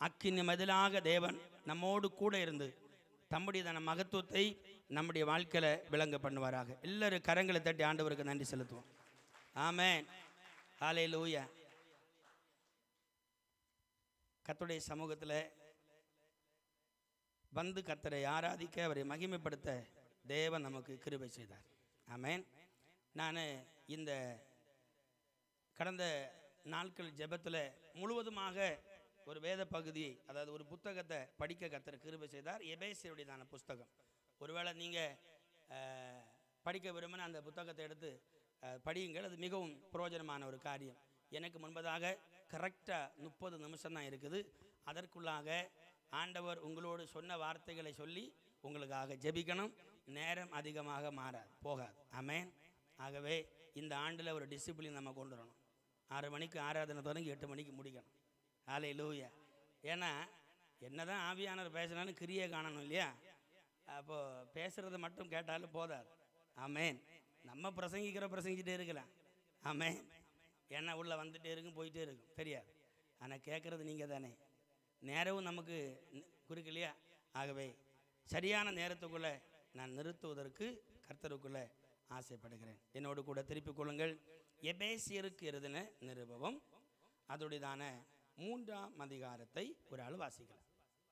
அக்கினி மதிலாக தேவன் நம்மோடு கூட இருந்து தம்முடையதான மகத்துவத்தை நம்முடைய வாழ்க்கையில் விளங்க பண்ணுவாராக எல்லாரும் கரங்களை தட்டி ஆண்டவருக்கு நன்றி செலுத்துவோம் ஆமென் ஹாலே லூயா கர்த்தருடைய சமூகத்தில் வந்து கத்தரை ஆராதிக்க அவரை மகிமைப்படுத்த தேவன் நமக்கு கிருபை செய்தார் ஆமென் நான் இந்த கடந்த நாட்கள் ஜெபத்தில் முழுவதுமாக ஒரு வேத பகுதியை அதாவது ஒரு புத்தகத்தை படிக்க கத்தர் கிருபை செய்தார் எபேசியருடையதான புஸ்தகம் ஒருவேளை நீங்கள் படிக்க விரும்பின அந்த புத்தகத்தை எடுத்து அஹ், படியுங்கள் அது மிகவும் பிரயோஜனமான ஒரு காரியம் எனக்கு முன்பதாக கரெக்டாக முப்பது நிமிஷம் தான் இருக்குது அதற்குள்ளாக ஆண்டவர் உங்களோடு சொன்ன வார்த்தைகளை சொல்லி உங்களுக்காக ஜெபிக்கணும் நேரம் அதிகமாக மாறாது போகாது ஆமென் ஆகவே இந்த ஆண்டில் ஒரு டிசிப்ளின் நம்ம கொண்டு வரணும் ஆறு மணிக்கு ஆராதனை தொடங்கி எட்டு மணிக்கு முடிக்கணும் ஆலை லூயா ஏன்னா என்னதான் ஆவியானவர் பேசினாலும் கிரியை காணணும் இல்லையா அப்போது பேசுகிறத மட்டும் கேட்டாலும் போதாது ஆமென் நம்ம பிரசங்கிக்கிற பிரசங்கிட்டே இருக்கலாம் ஆமென் ஏன்னா உள்ள வந்துட்டே இருக்கும் போயிட்டே இருக்கும் தெரியாது ஆனால் கேட்குறது நீங்கள் தானே நேரமும் நமக்கு நி- குறுக்கலையா ஆகவே சரியான நேரத்துக்குள்ளே நான் நிறுத்துவதற்கு கர்த்தருக்குள்ளே ஆசைப்படுகிறேன் என்னோடு கூட திருப்பிக் கொள்ளுங்கள் எபேசியருக்கு எழுதின நிருபம் அதோடையதான மூன்றாம் அதிகாரத்தை ஒரு ஆள் வாசிக்கலாம்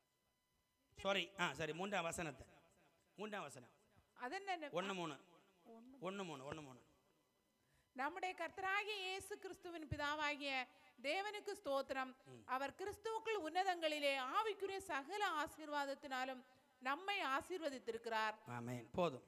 சாரி ஆ சரி மூன்றாம் வசனத்தை மூன்றாம் வசனம் அதென்ன ஒன்று மூணு ஒன்று மூணு ஒன்று மூணு நம்முடைய கர்த்தராகிய இயேசு கிறிஸ்துவின் பிதாவாகிய தேவனுக்கு ஸ்தோத்திரம் அவர் கிறிஸ்துவுக்குள் உன்னதங்களிலே ஆவிக்குரிய சகல ஆசீர்வாதத்தினாலும் நம்மை ஆசீர்வதித்திருக்கிறார் ஆமென் போதும்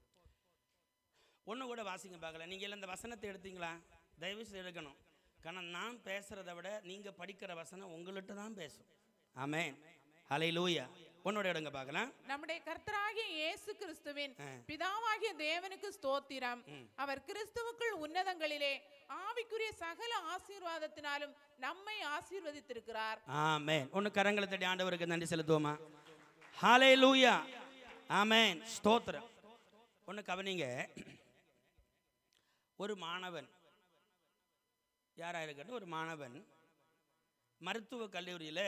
ஒன்று கூட வாசிங்க பார்க்கல நீங்கள் இந்த வசனத்தை எடுத்தீங்களா தயவு செய்து எடுக்கணும் காரணம் நான் பேசுகிறத விட நீங்கள் படிக்கிற வசனம் உங்கள்கிட்ட தான் பேசும் ஆமென் ஹலை லூயா உன்னோட எடுங்க பார்க்கலாம் நம்முடைய கர்த்தராகிய இயேசு கிறிஸ்துவின் ஆ. பிதாவாகிய தேவனுக்கு ஸ்தோத்திரம் அவர் கிறிஸ்துவுக்குள் உன்னதங்களிலே ஆவிக்குரிய சகல ஆசீர்வாதத்தினாலும் நம்மை ஆசீர்வதித்திருக்கிறார் ஆமென் ஒன்று கரங்களை தட்டி ஆண்டவருக்கு நன்றி செலுத்துவோமா ஹாலே லூயா ஆமென் ஸ்தோத்திரம் ஒன்று கவனிங்க ஒரு மாணவன் யாராக இருக்கட்டும் ஒரு மாணவன் மருத்துவ கல்லூரியில்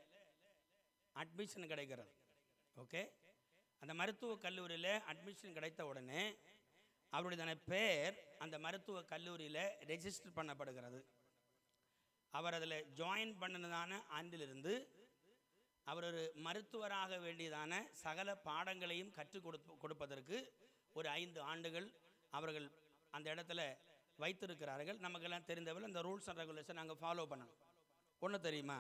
அட்மிஷன் கிடைக்கிறது ஓகே அந்த மருத்துவ கல்லூரியில் அட்மிஷன் கிடைத்த உடனே அவருடைய பேர் அந்த மருத்துவ கல்லூரியில் ரெஜிஸ்டர் பண்ணப்படுகிறது அவர் அதில் ஜாயின் பண்ணினதான ஆண்டிலிருந்து அவர் ஒரு மருத்துவராக வேண்டியதான சகல பாடங்களையும் கற்றுக் கொடுத்து கொடுப்பதற்கு ஒரு ஐந்து ஆண்டுகள் அவர்கள் அந்த இடத்துல வைத்திருக்கிறார்கள் நமக்கெல்லாம் தெரிந்தவர்கள் அந்த ரூல்ஸ் அண்ட் ரெகுலேஷன் நாங்கள் ஃபாலோ பண்ணணும் ஒன்று தெரியுமா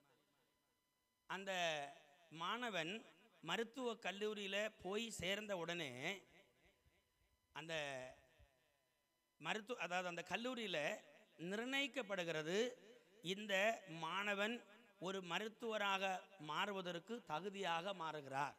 அந்த மாணவன் மருத்துவ கல்லூரியில் போய் சேர்ந்த உடனே அந்த மருத்துவ அதாவது அந்த கல்லூரியில் நிர்ணயிக்கப்படுகிறது இந்த மாணவன் ஒரு மருத்துவராக மாறுவதற்கு தகுதியாக மாறுகிறார்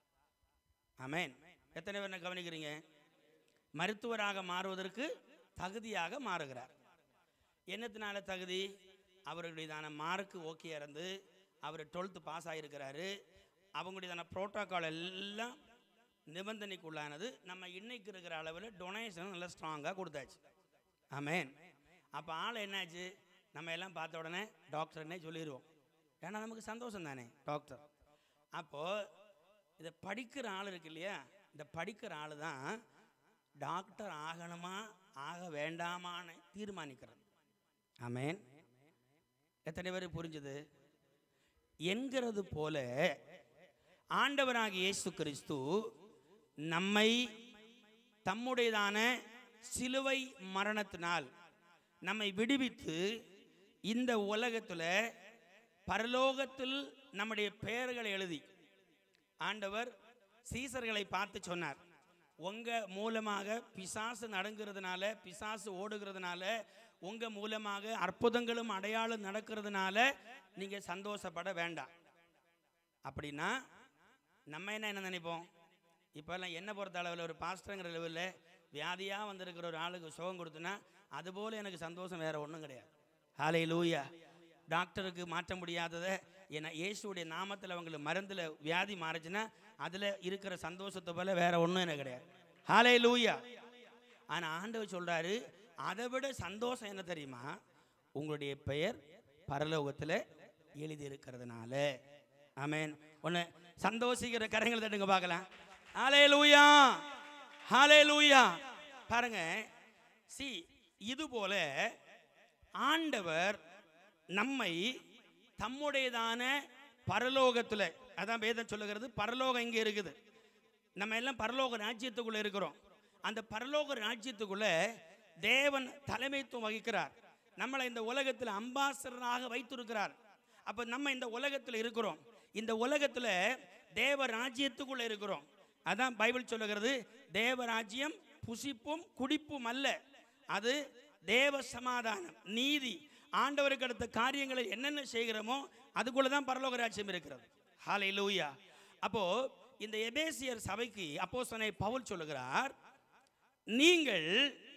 ஆமென் எத்தனை பேர் என்ன கவனிக்கிறீங்க மருத்துவராக மாறுவதற்கு தகுதியாக மாறுகிறார் என்னத்தினால தகுதி அவர்களுடையதான மார்க்கு ஓகே இருந்து அவர் டுவெல்த்து பாஸ் ஆகியிருக்கிறாரு அவங்களுடையதான புரோட்டோக்கால் எல்லாம் நிபந்தனைக்குள்ளானது நம்ம இன்னைக்கு இருக்கிற அளவில் டொனேஷன் நல்லா ஸ்ட்ராங்காக கொடுத்தாச்சு ஆமென் அப்போ ஆள் என்னாச்சு நம்ம எல்லாம் பார்த்த உடனே டாக்டர்னே சொல்லிடுவோம் ஏன்னா நமக்கு சந்தோஷம் தானே டாக்டர் அப்போது இதை படிக்கிற ஆள் இருக்கு இல்லையா இந்த படிக்கிற ஆள் தான் டாக்டர் ஆகணுமா ஆக வேண்டாமான்னு தீர்மானிக்கிறது ஆமென் எத்தனை பேர் புரிஞ்சுது என்கிறது போல ஆண்டவராகிய இயேசு கிறிஸ்து நம்மை தம்முடையதான சிலுவை மரணத்தினால் நம்மை விடுவித்து இந்த உலகத்தில் பரலோகத்தில் நம்முடைய பெயர்களை எழுதி ஆண்டவர் சீசர்களை பார்த்து சொன்னார் உங்க மூலமாக பிசாசு நடங்கிறதுனால பிசாசு ஓடுகிறதுனால உங்க மூலமாக அற்புதங்களும் அடையாளம் நடக்கிறதுனால நீங்க சந்தோஷப்பட வேண்டாம் அப்படின்னா நம்ம என்ன என்ன நினைப்போம் இப்போல்லாம் என்ன பொறுத்த அளவில் ஒரு பாஸ்டருங்கிற லெவலில் வியாதியாக வந்திருக்கிற ஒரு ஆளுக்கு சுகம் கொடுத்தனா அதுபோல் எனக்கு சந்தோஷம் வேற ஒன்றும் கிடையாது ஹாலே லூயா டாக்டருக்கு மாற்ற முடியாததை ஏன்னா இயேசுடைய நாமத்தில் அவங்களுக்கு மருந்தில் வியாதி மாறுச்சுன்னா அதில் இருக்கிற சந்தோஷத்தை போல வேற ஒன்றும் எனக்கு கிடையாது ஹாலே லூயா ஆனால் ஆண்டவர் சொல்கிறாரு அதை விட சந்தோஷம் என்ன தெரியுமா உங்களுடைய பெயர் பரலோகத்தில் எழுதியிருக்கிறதுனால ஆமென் ஒன்று சந்தோஷிக்கிற கரங்களை தட்டுங்க பார்க்கலாம் ஹாலே லூயா ஹாலே லூயா பாருங்க சி இது போல ஆண்டவர் நம்மை தம்முடையதான பரலோகத்தில் அதான் வேதம் சொல்லுகிறது பரலோகம் இங்கே இருக்குது நம்ம எல்லாம் பரலோக ராஜ்யத்துக்குள்ள இருக்கிறோம் அந்த பரலோக ராஜ்யத்துக்குள்ள தேவன் தலைமைத்துவம் வகிக்கிறார் நம்மளை இந்த உலகத்தில் அம்பாசடராக வைத்திருக்கிறார் அப்போ நம்ம இந்த உலகத்தில் இருக்கிறோம் இந்த உலகத்தில் தேவ ராஜ்யத்துக்குள்ள இருக்கிறோம் அதான் பைபிள் சொல்லுகிறது தேவ ராஜ்யம் புசிப்பும் குடிப்பும் அல்ல அது தேவ சமாதானம் நீதி ஆண்டவருக்கு அடுத்த காரியங்களை என்னென்ன செய்கிறோமோ அதுக்குள்ள தான் பரலோக ராஜ்யம் இருக்கிறது ஹாலை லூயா அப்போ இந்த எபேசியர் சபைக்கு அப்போஸ்தலனை பவுல் சொல்லுகிறார் நீங்கள்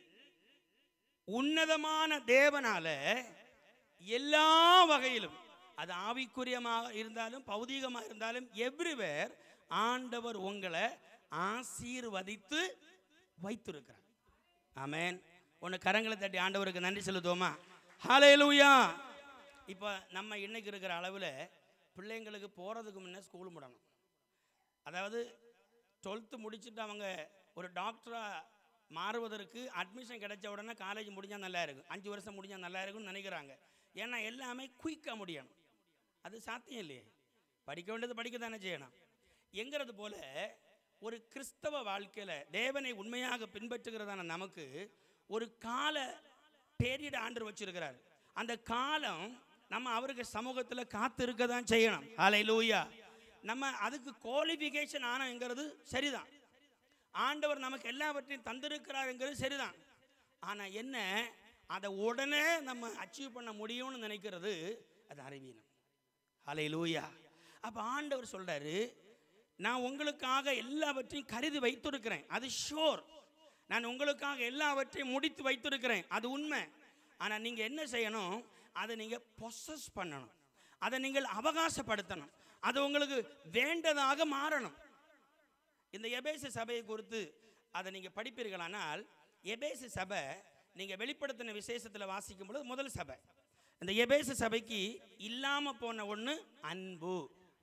உன்னதமான தேவனால எல்லா வகையிலும் அது ஆவிக்குரியமாக இருந்தாலும் பௌதீகமாக இருந்தாலும் எவ்ரிவேர் ஆண்டவர் உங்களை ஆசீர்வதித்து வைத்திருக்கிறார் ஆமென் ஒன்று கரங்களை தட்டி ஆண்டவருக்கு நன்றி செலுத்துவோமா ஹalleluya இப்போ நம்ம இன்னைக்கு இருக்கிற அளவில் பிள்ளைங்களுக்கு போகிறதுக்கு முன்னே ஸ்கூல் முடணும் அதாவது டுவெல்த்து முடிச்சுட்டு அவங்க ஒரு டாக்டராக மாறுவதற்கு அட்மிஷன் கிடைச்ச உடனே காலேஜ் முடிஞ்சால் நல்லா இருக்கும் அஞ்சு வருஷம் முடிஞ்சால் நல்லா இருக்கும்னு நினைக்கிறாங்க ஏன்னா எல்லாமே குயிக்காக முடியணும் அது சாத்தியம் இல்லையே படிக்க வேண்டியது படிக்க தானே செய்யணும் என்கிறது போல ஒரு கிறிஸ்தவ வாழ்க்கையில் தேவனை உண்மையாக பின்பற்றுகிறதான நமக்கு ஒரு கால பேரிட ஆண்டு வச்சிருக்கிறார் அந்த காலம் நம்ம அவருக்கு சமூகத்தில் காத்து இருக்க தான் செய்யணும் ஹalleluya லூயா நம்ம அதுக்கு குவாலிஃபிகேஷன் ஆனங்கிறது சரிதான் ஆண்டவர் நமக்கு எல்லாவற்றையும் தந்திருக்கிறாருங்கிறது சரிதான் ஆனால் என்ன அதை உடனே நம்ம அச்சீவ் பண்ண முடியும்னு நினைக்கிறது அது அறிவீனம் ஹலை லூயா அப்போ ஆண்டவர் சொல்றாரு நான் உங்களுக்காக எல்லாவற்றையும் கருதி வைத்திருக்கிறேன் அது ஷோர் நான் உங்களுக்காக எல்லாவற்றையும் முடித்து வைத்திருக்கிறேன் அது உண்மை ஆனால் நீங்கள் என்ன செய்யணும் அதை நீங்கள் பொசஸ் பண்ணணும் அதை நீங்கள் அவகாசப்படுத்தணும் அது உங்களுக்கு வேண்டதாக மாறணும் இந்த எபேசு சபையை குறித்து அதை நீங்கள் படிப்பீர்களானால் எபேசு சபை நீங்கள் வெளிப்படுத்தின விசேஷத்தில் வாசிக்கும் பொழுது முதல் சபை இந்த எபேசு சபைக்கு இல்லாமல் போன ஒன்று அன்பு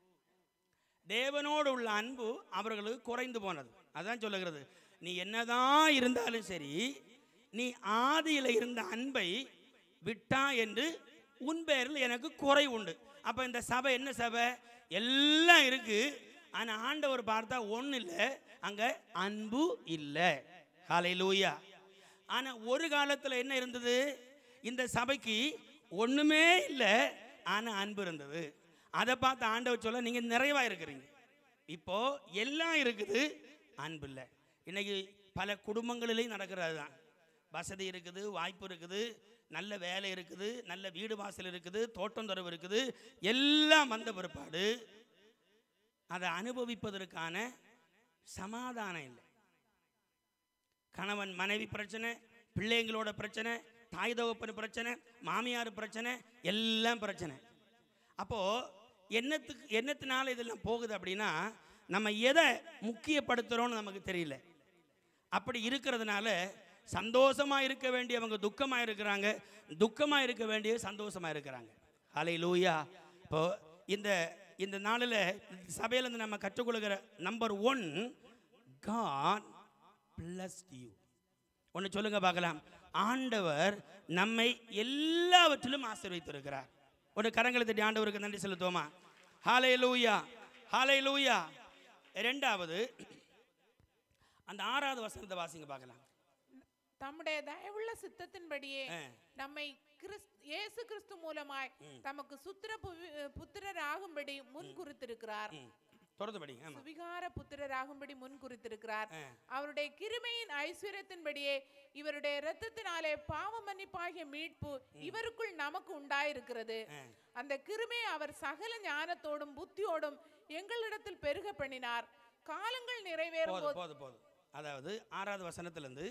தேவனோடு உள்ள அன்பு அவர்களுக்கு குறைந்து போனது அதான் சொல்லுகிறது நீ என்னதான் இருந்தாலும் சரி நீ ஆதியில் இருந்த அன்பை விட்டா என்று உன் பேரில் எனக்கு குறை உண்டு அப்போ இந்த சபை என்ன சபை எல்லாம் இருக்கு ஆனால் ஆண்டவர் பார்த்தா ஒன்றும் இல்லை அங்கே அன்பு இல்லை காலை லூயா ஆனால் ஒரு காலத்தில் என்ன இருந்தது இந்த சபைக்கு ஒன்றுமே இல்லை ஆனால் அன்பு இருந்தது அதை பார்த்து ஆண்டவர் சொல்ல நீங்கள் நிறைவாக இருக்கிறீங்க இப்போ எல்லாம் இருக்குது அன்பு இல்லை இன்னைக்கு பல குடும்பங்களிலேயும் நடக்கிறது தான் வசதி இருக்குது வாய்ப்பு இருக்குது நல்ல வேலை இருக்குது நல்ல வீடு வாசல் இருக்குது தோட்டம் துறவு இருக்குது எல்லாம் வந்த பிற்பாடு அதை அனுபவிப்பதற்கான சமாதானம் இல்லை கணவன் மனைவி பிரச்சனை பிள்ளைங்களோட பிரச்சனை தாய் தகப்பன் பிரச்சனை மாமியார் பிரச்சனை எல்லாம் பிரச்சனை அப்போ என்னத்துக்கு என்னத்தினால இதெல்லாம் போகுது அப்படின்னா நம்ம எதை முக்கியப்படுத்துகிறோன்னு நமக்கு தெரியல அப்படி இருக்கிறதுனால சந்தோஷமா இருக்க வேண்டியவங்க துக்கமா இருக்கிறாங்க துக்கமா இருக்க வேண்டிய சந்தோஷமா இருக்கிறாங்க ஹலை லூயா இப்போ இந்த இந்த நாளில் சபையிலேருந்து நம்ம கற்றுக்கொள்கிற number one God bless you ஒன்று சொல்லுங்க பார்க்கலாம் ஆண்டவர் நம்மை எல்லாவற்றிலும் ஆசீர்வதித்திருக்கிறார் ஒரு கரங்களை தட்டி ஆண்டவருக்கு நன்றி செலுத்துவோமா ஹாலே லூயா ஹாலே லூயா ரெண்டாவது அந்த ஆறாவது வசனத்தை வாசிங்க பார்க்கலாம் தம்முடைய தயவுள்ள சித்தத்தின்படியே ஆ. நம்மை கிறிஸ் இயேசு கிறிஸ்து மூலமாய் தமக்கு சுத்திர புவி- புத்திரராகும்படி முன் குறித்திருக்கிறார் ம் தொடர்ந்து படிங்க ஆமாம் சுவிகார புத்திரராகும்படி முன் குறித்திருக்கிறார் ஆ. அவருடைய கிருமையின் ஐஸ்வர்யத்தின்படியே இவருடைய இரத்தத்தினாலே பாவ மன்னிப்பாகிய மீட்பு இவருக்குள் நமக்கு உண்டாயிருக்கிறது அந்த கிருமை அவர் சகல ஞானத்தோடும் புத்தியோடும் எங்களிடத்தில் பெருக பண்ணினார் காலங்கள் நிறைவேறும் போதும் போது போதும் போதும் அதாவது ஆறாவது வசனத்திலிருந்து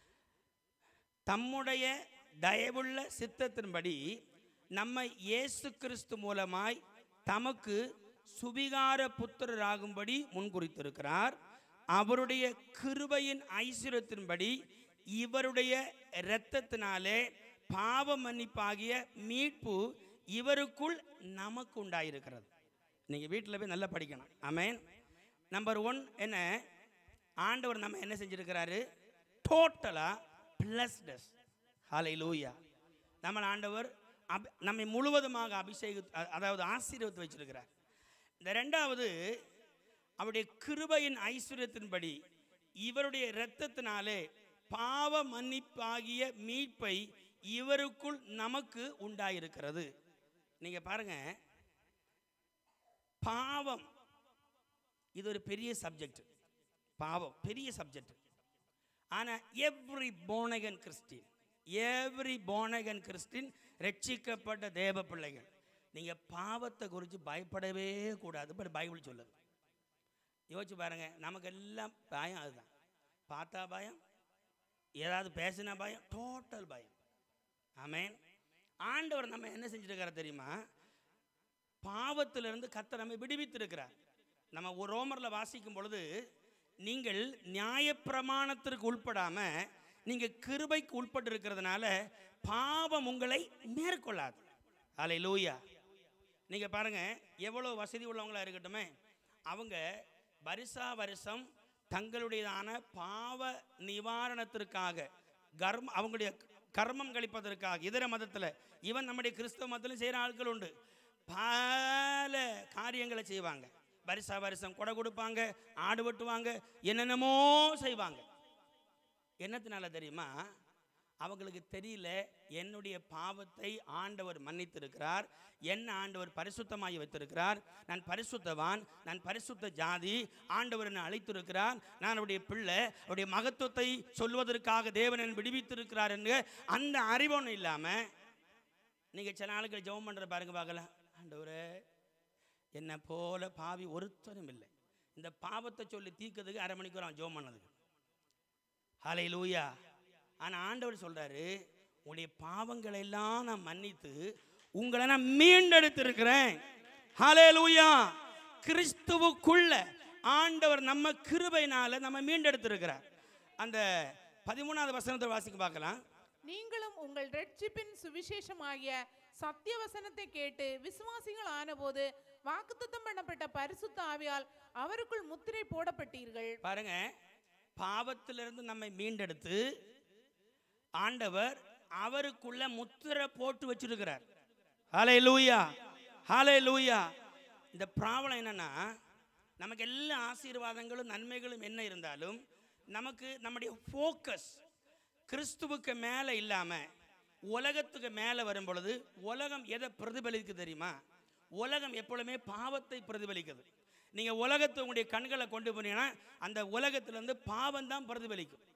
தம்முடைய தயவுள்ள சித்தத்தின்படி நம்மை இயேசு கிறிஸ்து மூலமாய் தமக்கு சுபிகார புத்திரராகும்படி முன்குறித்திருக்கிறார் அவருடைய கிருபையின் ஐஸ்வர்யத்தின்படி இவருடைய இரத்தத்தினாலே பாவ மன்னிப்பாகிய மீட்பு இவருக்குள் நமக்கு உண்டாயிருக்கிறது நீங்கள் வீட்டில் போய் நல்லா படிக்கணும் ஆமென் நம்பர் ஒன் என்ன ஆண்டவர் நம்ம என்ன செஞ்சிருக்கிறாரு டோட்டலாக பிளஸ்டஸ் ஹாலை லூயா நம்ம ஆண்டவர் அபி நம்மை முழுவதுமாக அபிஷேக அ- அதாவது ஆசீர்வத்து வச்சிருக்கிறார் இந்த ரெண்டாவது அவருடைய கிருபையின் ஐஸ்வர்யத்தின்படி இவருடைய இரத்தத்தினாலே பாவ மன்னிப்பாகிய மீட்பை இவருக்குள் நமக்கு உண்டாயிருக்கிறது நீங்க பாருங்க பாவம் இது ஒரு பெரிய சப்ஜெக்ட் பாவம் பெரிய சப்ஜெக்ட் ஆனா every born again Christian every born again Christian ரட்சிக்கப்பட்ட தேவ பிள்ளைகள் நீங்க பாவத்தை குறித்து பயப்படவே கூடாது பட் பைபிள் சொல்லுது யோசிச்சு பாருங்க நமக்கு எல்லாம் பயம் அதுதான் பார்த்தா பயம் ஏதாவது பேசினா பயம் டோட்டல் பயம் ஆமென் ஆண்டவர் நம்ம என்ன செஞ்சிருக்காரு தெரியுமா பாவத்திலிருந்து கர்த்தர் நம்மை விடுவித்திருக்கிறார் நம்ம ஒரு ரோமரில் வாசிக்கும் பொழுது நீங்கள் நியாயப்பிரமாணத்திற்கு உட்படாம நீங்க கிருபைக்கு உட்பட்டு இருக்கிறதுனால பாவம் உங்களை மேற்கொள்ளாது அலை லூயா நீங்க பாருங்க எவ்வளவு வசதி உள்ளவங்களா இருக்கட்டுமே அவங்க வருஷா வருஷம் தங்களுடையதான பாவ நிவாரணத்திற்காக கர்ம அவங்களுடைய கர்மம் கழிப்பதற்காக இதர மதத்தில் இவன் நம்முடைய கிறிஸ்தவ மதத்திலும் செய்கிற ஆட்கள் உண்டு பல காரியங்களை செய்வாங்க வருஷா வருஷம் கொடை கொடுப்பாங்க ஆடு வெட்டுவாங்க என்னென்னமோ செய்வாங்க என்னத்தினால தெரியுமா அவங்களுக்கு தெரியல என்னுடைய பாவத்தை ஆண்டவர் மன்னித்திருக்கிறார் என்ன ஆண்டவர் பரிசுத்தமாகி வைத்திருக்கிறார் நான் பரிசுத்தவான் நான் பரிசுத்த ஜாதி ஆண்டவர் என்னை அழைத்திருக்கிறார் நான் அவருடைய பிள்ளை அவருடைய மகத்துவத்தை சொல்வதற்காக தேவன் என்னை விடுவித்திருக்கிறார் என்று அந்த அறிவொன்றும் இல்லாமல் நீங்கள் சில நாளுக்கு ஜெபம் பண்ணுற பாருங்க பார்க்கலாம் ஆண்டவரே என்னை போல பாவி ஒருத்தரும் இல்லை இந்த பாவத்தை சொல்லி தீர்க்கிறதுக்கு அரை மணிக்கூர் அவன் ஜெபம் பண்ணதுக்கு ஹலை லூயா ஆனால் ஆண்டவர் சொல்றாரு உங்களுடைய பாவங்களை எல்லாம் நான் மன்னித்து உங்களை நான் மீண்டெடுத்திருக்கிறேன் ஹலே லூயா கிறிஸ்துவுக்குள்ள ஆண்டவர் நம்ம கிருபையினால நம்ம மீண்டெடுத்திருக்கிறார் அந்த பதிமூணாவது வசனத்தை வாசிக்க பார்க்கலாம் நீங்களும் உங்கள் ரட்சிப்பின் சுவிசேஷமாகிய சத்திய வசனத்தை கேட்டு விசுவாசிகள் ஆனபோது வாக்குத்தத்தம் பண்ணப்பட்ட பரிசுத்த ஆவியால் அவருக்குள் முத்திரை போடப்பட்டீர்கள் பாருங்க பாவத்திலிருந்து நம்மை மீண்டெடுத்து ஆண்டவர் அவருக்குள்ள முத்திரை போட்டு வச்சிருக்கிறார் ஹாலே லூயா ஹாலே லூயா இந்த ப்ராப்ளம் என்னன்னா நமக்கு எல்லா ஆசீர்வாதங்களும் நன்மைகளும் என்ன இருந்தாலும் நமக்கு நம்முடைய ஃபோக்கஸ் கிறிஸ்துவுக்கு மேலே இல்லாமல் உலகத்துக்கு மேலே வரும் பொழுது உலகம் எதை பிரதிபலிக்கு தெரியுமா உலகம் எப்பொழுதுமே பாவத்தை பிரதிபலிக்குது நீங்கள் உலகத்தை உங்களுடைய கண்களை கொண்டு போனீங்கன்னா அந்த உலகத்திலேருந்து பாவம் தான் பிரதிபலிக்கும்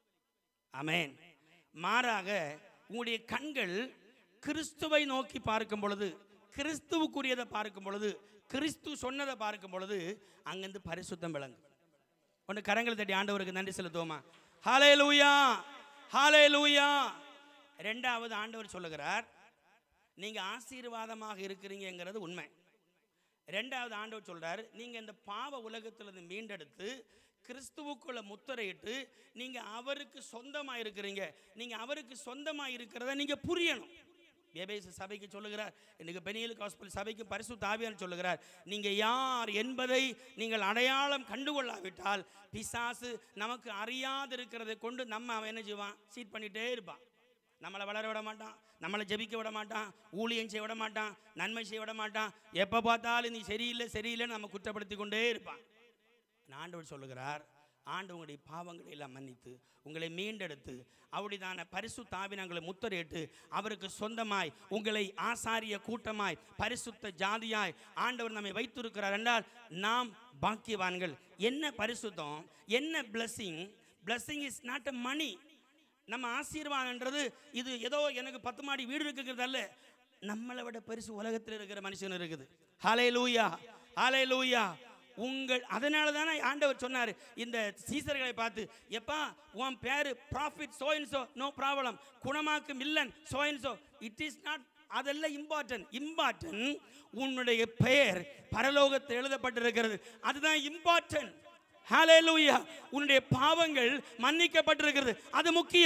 ஆமென் மாறாக உங்களுடைய கண்கள் கிறிஸ்துவை நோக்கி பார்க்கும் பொழுது கிறிஸ்துவுக்குரியதை பார்க்கும் பொழுது கிறிஸ்து சொன்னதை பார்க்கும் பொழுது அங்கிருந்து பரிசுத்தம் விளங்கும் ஒன்று கரங்களை தட்டி ஆண்டவருக்கு நன்றி செலுத்துவோமா ஹாலே லூயா ஹாலே லூயா ரெண்டாவது ஆண்டவர் சொல்லுகிறார் நீங்க ஆசீர்வாதமாக இருக்கிறீங்கங்கிறது உண்மை ரெண்டாவது ஆண்டவர் சொல்றார் நீங்க இந்த பாவ உலகத்திலிருந்து மீண்டெடுத்து கிறிஸ்துவுக்குள்ள முத்திரையிட்டு நீங்க அவருக்கு சொந்தமா இருக்கிறீங்க நீங்க அவருக்கு சொந்தமா இருக்கிறத நீங்க புரியணும் எபேசு சபைக்கு சொல்லுகிறார் இன்னைக்கு பெனியல் காஸ்பல் சபைக்கு பரிசு தாவியார் சொல்லுகிறார் நீங்க யார் என்பதை நீங்கள் அடையாளம் கண்டுகொள்ளாவிட்டால் பிசாசு நமக்கு அறியாது இருக்கிறதை கொண்டு நம்ம அவன் என்ன செய்வான் சீட் பண்ணிட்டே இருப்பான் நம்மளை வளர விட மாட்டான் நம்மளை ஜெபிக்க விட மாட்டான் ஊழியம் செய்ய விட மாட்டான் நன்மை செய்ய விட மாட்டான் எப்போ பார்த்தாலும் நீ சரியில்லை சரியில்லைன்னு நம்ம குற்றப்படுத்தி கொண்டே இருப்பான் ஆண்டவர் சொல்லுகிறார் ஆண்டு உங்களுடைய பாவங்களை எல்லாம் மன்னித்து உங்களை மீண்டெடுத்து அப்படிதான பரிசு தாவினங்களை முத்தரையிட்டு அவருக்கு சொந்தமாய் உங்களை ஆசாரிய கூட்டமாய் பரிசுத்த ஜாதியாய் ஆண்டவர் நம்மை வைத்திருக்கிறார் என்றால் நாம் பாக்கியவான்கள் என்ன பரிசுத்தம் என்ன blessing blessing is not a money நம்ம ஆசீர்வாதன்றது இது ஏதோ எனக்கு பத்து மாடி வீடு இருக்குங்கிறது அல்ல நம்மளை விட பரிசு உலகத்தில் இருக்கிற மனுஷன் இருக்குது ஹாலே லூயா ஹாலே லூயா உங்கள் அதனால தானே ஆண்டவர் சொன்னார் இந்த சீசர்களை பார்த்து எப்பா உன் பேரு ப்ராஃபிட் சோ நோ ப்ராப்ளம் குணமாக்கும் இல்லன் சோ இட் இஸ் நாட் அதெல்லாம் இம்பார்ட்டன்ட் இம்பார்ட்டன்ட் உன்னுடைய பெயர் பரலோகத்தில் எழுதப்பட்டிருக்கிறது அதுதான் இம்பார்ட்டன்ட் ஹalleluya உன்னுடைய பாவங்கள் மன்னிக்கப்பட்டிருக்கிறது அது முக்கியம்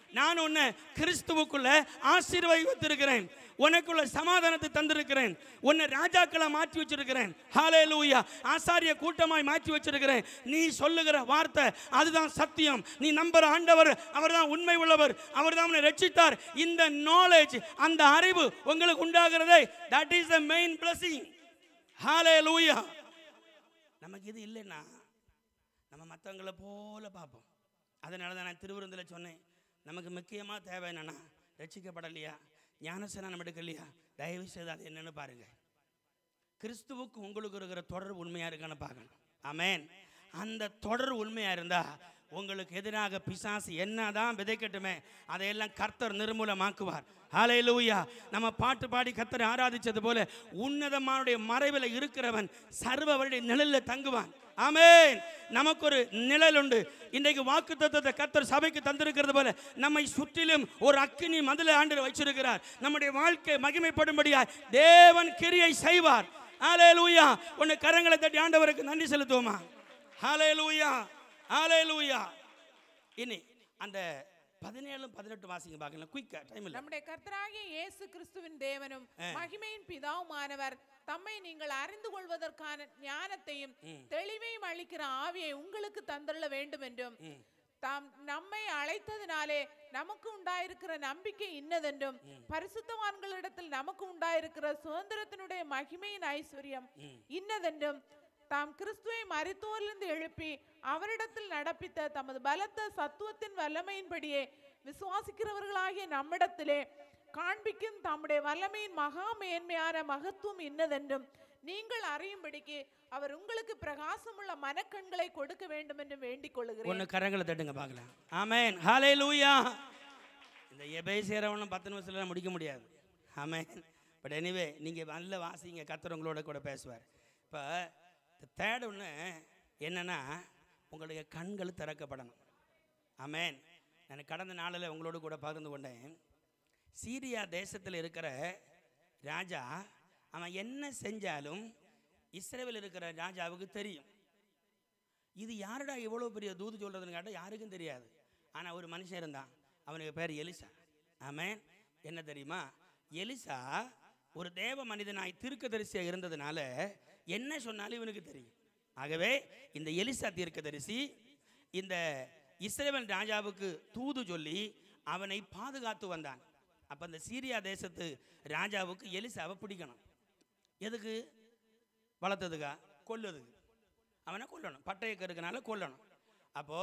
நான் உன்னை கிறிஸ்துவுக்குள்ள ஆசீர்வதித்திருக்கிறேன் உனக்குள்ள சமாதானத்தை தந்திருக்கிறேன் உன்னை ராஜாக்களை மாற்றி வச்சிருக்கிறேன் ஹாலே லூயா ஆசாரிய கூட்டமாய் மாற்றி வச்சிருக்கிறேன் நீ சொல்லுகிற வார்த்தை அதுதான் சத்தியம் நீ நம்புற ஆண்டவர் அவர்தான் உண்மை உள்ளவர் அவர் தான் உன்னை ரட்சித்தார் இந்த நாலேஜ் அந்த அறிவு உங்களுக்கு உண்டாகிறதே that is the main blessing hallelujah நமக்கு இது இல்லைன்னா நம்ம மற்றவங்கள போல பார்ப்போம் அதனால தான் நான் திருவிருந்தில் சொன்னேன் நமக்கு முக்கியமாக தேவை என்னன்னா ரட்சிக்கப்படலையா ஞானசனம் எடுக்கலையா தயவு செய்து அது என்னன்னு பாருங்க கிறிஸ்துவுக்கு உங்களுக்கு இருக்கிற தொடர்பு உண்மையாக இருக்கான்னு பார்க்கணும் ஆமென் அந்த தொடர் உண்மையாக இருந்தா உங்களுக்கு எதிராக பிசாசு என்னதான் விதைக்கட்டுமே அதையெல்லாம் கர்த்தர் நிர்மூலமாக்குவார் ஹalleluya நம்ம பாட்டு பாடி கர்த்தரை ஆராதிச்சது போல உன்னதமானுடைய மறைவில் இருக்கிறவன் சர்வவருடைய நிழலில் தங்குவான் ஆமென் நமக்கு ஒரு நிழல் உண்டு இன்றைக்கு வாக்கு தத்துவத்தை கர்த்தர் சபைக்கு தந்திருக்கிறது போல நம்மை சுற்றிலும் ஒரு அக்கினி மதுளை ஆண்டு வச்சிருக்கிறார் நம்முடைய வாழ்க்கை மகிமைப்படும்படியாய் தேவன் கிரியை செய்வார் ஹalleluya உன்னை கரங்களை தட்டி ஆண்டவருக்கு நன்றி செலுத்துவோமா ஹalleluya ஹalleluya இனி அந்த பதினேழும் பதினெட்டு வாசிங்க பார்க்கலாம் குயிக்கா டைம் இல்லை நம்முடைய கர்த்தராகிய இயேசு கிறிஸ்துவின் தேவனும் மகிமையின் பிதாவுமானவர் தம்மை நீங்கள் அறிந்து கொள்வதற்கான ஞானத்தையும் தெளிவையும் அளிக்கிற ஆவியை உங்களுக்கு தந்துள்ள வேண்டும் என்றும் தாம் நம்மை அழைத்ததினாலே நமக்கு உண்டாயிருக்கிற நம்பிக்கை இன்னதென்றும் பரிசுத்தவான்களிடத்தில் நமக்கு உண்டாயிருக்கிற சுதந்திரத்தினுடைய மகிமையின் ஐஸ்வர்யம் இன்னதென்றும் தாம் கிறிஸ்துவை மரித்தோரிலிருந்து எழுப்பி அவரிடத்தில் நடப்பித்த தமது பலத்த சத்துவத்தின் வல்லமையின்படியே விசுவாசிக்கிறவர்களாகிய நம்மிடத்திலே காண்பிக்கும் தம்முடைய வல்லமையின் மகா மேன்மையான மகத்துவம் இன்னதென்றும் நீங்கள் அறியும்படிக்கு அவர் உங்களுக்கு பிரகாசமுள்ள மனக்கண்களை கொடுக்க வேண்டும் என்று வேண்டிக் கொள்கிறேன் ஒன்று கரங்களை தட்டுங்க பார்க்கலாம் ஆமென் ஹalleluya இந்த எபேசியரவனும் பத்து நிமிஷத்தில் முடிக்க முடியாது ஆமென் பட் எனிவே நீங்கள் நல்ல வாசிங்க கர்த்தர் உங்களோட கூட பேசுவார் இப்போ தேர்ட் ஒன்று என்னன்னா உங்களுடைய கண்கள் திறக்கப்படணும் ஆமென் நான் கடந்த நாளில் உங்களோட கூட பகிர்ந்து கொண்டேன் சீரியா தேசத்தில் இருக்கிற ராஜா அவன் என்ன செஞ்சாலும் இஸ்ரேவில் இருக்கிற ராஜாவுக்கு தெரியும் இது யாருடா இவ்வளோ பெரிய தூது சொல்கிறதுன்னு கேட்டால் யாருக்கும் தெரியாது ஆனால் ஒரு மனுஷன் இருந்தான் அவனுக்கு பேர் எலிசா ஆமென் என்ன தெரியுமா எலிசா ஒரு தேவ மனிதனாய் தீர்க்கதரிசியாக இருந்ததுனால என்ன சொன்னாலும் இவனுக்கு தெரியும் ஆகவே இந்த எலிசா தீர்க்கதரிசி இந்த இஸ்ரேல் ராஜாவுக்கு தூது சொல்லி அவனை பாதுகாத்து வந்தான் அப்போ இந்த சீரியா தேசத்து ராஜாவுக்கு எலிசாவை பிடிக்கணும் எதுக்கு வளர்த்ததுக்கா கொல்லுறதுக்கு அவனை கொல்லணும் பட்டய கருக்கனால கொல்லணும் அப்போ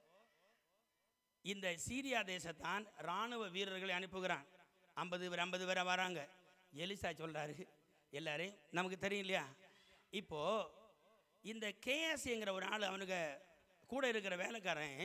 இந்த சீரியா தேசத்தான் ராணுவ வீரர்களை அனுப்புகிறான் ஐம்பது பேர் ஐம்பது பேரா வராங்க எலிசா சொல்றாரு எல்லாரையும் நமக்கு தெரியும் இல்லையா இப்போ இந்த கேஎஸ்ங்கிற ஒரு ஆள் அவனுக்கு கூட இருக்கிற வேலைக்காரன்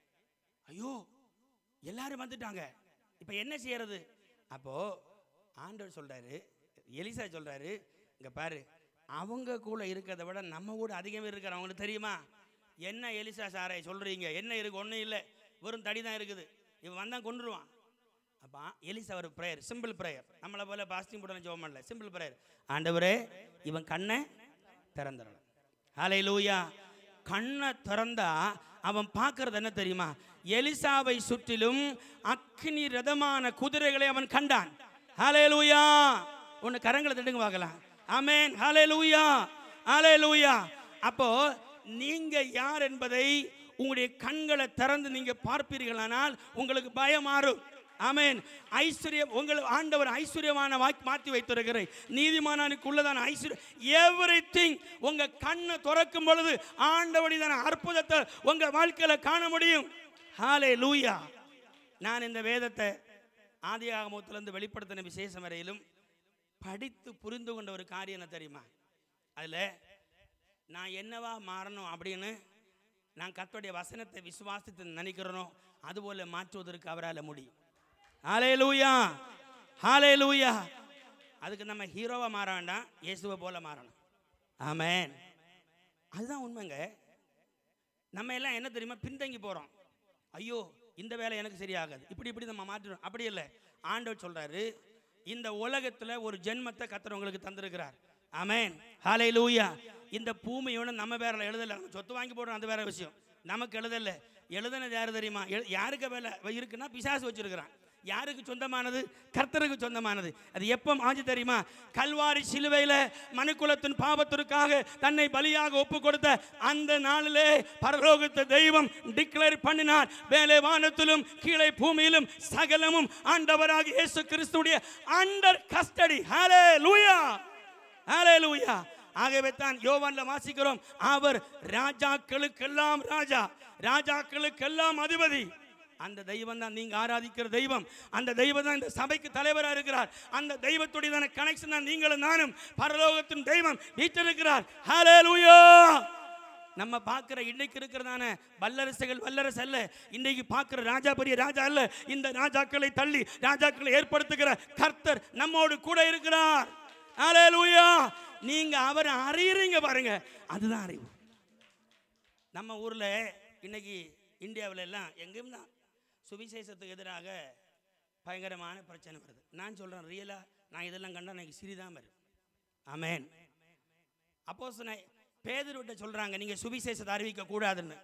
ஐயோ எல்லாரும் வந்துட்டாங்க இப்போ என்ன செய்யறது அப்போ ஆண்டவர் சொல்றாரு எலிசா சொல்றாரு இங்க பாரு அவங்க கூட இருக்கிறத விட நம்ம கூட அதிகமே இருக்கிற அவங்களுக்கு தெரியுமா என்ன எலிசா சாரை சொல்றீங்க என்ன இருக்கு ஒன்றும் இல்லை வெறும் தடி தான் இருக்குது இவன் வந்தான் கொண்டுருவான் அப்போ எலிசா ஒரு ப்ரேயர் சிம்பிள் ப்ரேயர் நம்மளை போல பாஸ்டிங் போட்டு ஜோம் பண்ணல சிம்பிள் ப்ரேயர் ஆண்டவரே இவன் கண்ணை திறந்துடலாம் ஹாலை லூயா கண்ணை திறந்தா அவன் பார்க்கறது என்ன தெரியுமா எலிசாவை சுற்றிலும் அக்னி ரதமான குதிரைகளை அவன் கண்டான் ஹாலே லூயா ஒன்று கரங்களை தட்டுங்க பார்க்கலாம் ஆமென் ஹாலே லூயா ஹாலே லூயா அப்போ நீங்க யார் என்பதை உங்களுடைய கண்களை திறந்து நீங்க பார்ப்பீர்களானால் உங்களுக்கு பயம் மாறும் ஆமென் ஐஸ்வர்யம் உங்கள் ஆண்டவர் ஐஸ்வர்யமான வாக்கி மாற்றி வைத்திருக்கிறேன் நீதிமானுக்கு உள்ளதான ஐஸ்வர்யம் எவ்ரி திங் உங்க கண்ணை திறக்கும் பொழுது ஆண்டவடிதான அற்புதத்தை உங்க வாழ்க்கையில காண முடியும் ஹாலே லூயா நான் இந்த வேதத்தை ஆதி ஆகமத்திலிருந்து வெளிப்படுத்தின விசேஷம் வரையிலும் படித்து புரிந்து கொண்ட ஒரு காரியம் என்ன தெரியுமா அதில் நான் என்னவா மாறணும் அப்படின்னு நான் கர்த்தருடைய வசனத்தை விசுவாசித்து நினைக்கிறனோ அதுபோல மாற்றுவதற்கு அவரால் முடியும் ஹாலே லூயா ஹாலே லூயா அதுக்கு நம்ம ஹீரோவா மாற வேண்டாம் இயேசுவை போல மாறணும் ஆமென் அதுதான் உண்மைங்க நம்ம எல்லாம் என்ன தெரியுமா பின்தங்கி போகிறோம் ஐயோ இந்த வேலை எனக்கு சரியாகாது இப்படி இப்படி நம்ம மாற்றிடும் அப்படி இல்லை ஆண்டவர் சொல்றாரு இந்த உலகத்துல ஒரு ஜென்மத்தை கத்தர் உங்களுக்கு தந்திருக்கிறார் ஆமென் ஹாலே லூயா இந்த பூமியோட நம்ம பேரில் எழுதலை நம்ம சொத்து வாங்கி போடுறோம் அது வேற விஷயம் நமக்கு எழுதல எழுதுனது யாரு தெரியுமா எழு- யாருக்கு வேலை இருக்குன்னா பிசாசு வச்சிருக்கிறான் யாருக்கு சொந்தமானது கர்த்தருக்கு சொந்தமானது அது எப்போ ஆஞ்சு தெரியுமா கல்வாரி சிலுவையில் மனுக்குலத்தின் பாவத்திற்காக தன்னை பலியாக ஒப்பு கொடுத்த அந்த நாளிலே பரலோகத்தை தெய்வம் டிக்ளேர் பண்ணினார் மேலே வானத்திலும் கீழே பூமியிலும் சகலமும் ஆண்டவராக இயேசு கிறிஸ்துடைய அண்டர் கஸ்டடி ஹலே லூயா ஹலே லூயா ஆகவே தான் யோவான்ல வாசிக்கிறோம் அவர் ராஜாக்களுக்கெல்லாம் ராஜா ராஜாக்களுக்கெல்லாம் அதிபதி அந்த தெய்வம் தான் நீங்க ஆராதிக்கிற தெய்வம் அந்த தெய்வம் தான் இந்த சபைக்கு தலைவராக இருக்கிறார் அந்த தெய்வத்துடைய கனெக்ஷன் தான் நீங்களும் நானும் பரலோகத்தின் தெய்வம் வீட்டிருக்கிறார் ஹalleluya நம்ம பார்க்குற இன்னைக்கு இருக்கிறதான வல்லரசுகள் வல்லரசு அல்ல இன்னைக்கு பார்க்குற ராஜா பெரிய ராஜா அல்ல இந்த ராஜாக்களை தள்ளி ராஜாக்களை ஏற்படுத்துகிற கர்த்தர் நம்மோடு கூட இருக்கிறார் ஹalleluya நீங்க அவரை அறியறீங்க பாருங்க அதுதான் அறிவு நம்ம ஊரில் இன்னைக்கு இந்தியாவில் எல்லாம் எங்கேயும் தான் சுவிசேஷத்துக்கு எதிராக பயங்கரமான பிரச்சனை வருது நான் சொல்கிறேன் ரியலாக நான் இதெல்லாம் கண்டா எனக்கு சிறிதான் வருது ஆமேன் அப்போ சொன்ன பேதர்கிட்ட சொல்கிறாங்க நீங்கள் சுவிசேஷத்தை அறிவிக்க கூடாதுன்னு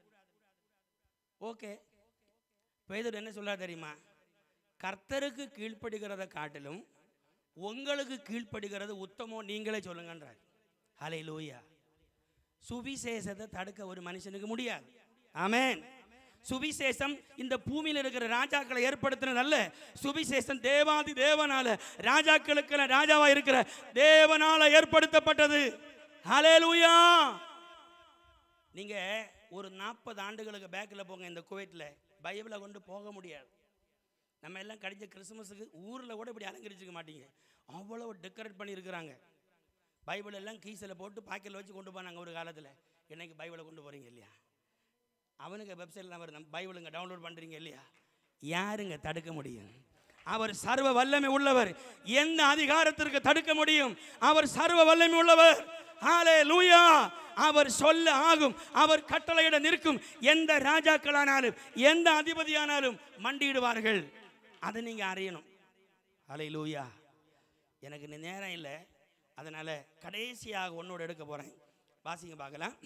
ஓகே பேதர் என்ன சொல்றார் தெரியுமா கர்த்தருக்கு கீழ்ப்படுகிறத காட்டிலும் உங்களுக்கு கீழ்ப்படுகிறது உத்தமோ நீங்களே சொல்லுங்கன்றார் ஹலே லூயா சுவிசேஷத்தை தடுக்க ஒரு மனுஷனுக்கு முடியாது ஆமென் சுவிசேஷம் இந்த பூமியில் இருக்கிற ராஜாக்களை ஏற்படுத்தினது அல்ல சுவிசேஷம் தேவாதி தேவனால ராஜாக்களுக்கு ராஜாவா இருக்கிற தேவனால ஏற்படுத்தப்பட்டது ஹalleluya நீங்க ஒரு நாற்பது ஆண்டுகளுக்கு பேக்கில் போங்க இந்த குவைத்தில் பைபிளை கொண்டு போக முடியாது நம்ம எல்லாம் கடிச்ச கிறிஸ்மஸுக்கு ஊரில் கூட இப்படி அலங்கரிச்சிக்க மாட்டீங்க அவ்வளோ டெக்கரேட் பண்ணியிருக்கிறாங்க பைபிள் எல்லாம் கீஸில் போட்டு பாக்கெட்டில் வச்சு கொண்டு போனாங்க ஒரு காலத்தில் இன்னைக்கு பைபிளை கொண்டு போகிறீங்க இல்லையா அவனுக்கு வெப்சைட்லாம் வருது நம்ம பைபிளுங்க டவுன்லோட் பண்ணுறீங்க இல்லையா யாருங்க தடுக்க முடியும் அவர் சர்வ வல்லமை உள்ளவர் எந்த அதிகாரத்திற்கு தடுக்க முடியும் அவர் சர்வ வல்லமை உள்ளவர் ஹாலே லூயா அவர் சொல்ல ஆகும் அவர் கட்டளையிட நிற்கும் எந்த ராஜாக்களானாலும் எந்த அதிபதியானாலும் மண்டியிடுவார்கள் அதை நீங்க அறியணும் ஹலே லூயா எனக்கு இன்னும் நேரம் இல்லை அதனால கடைசியாக ஒன்னோட எடுக்க போறேன் வாசிங்க பார்க்கலாம்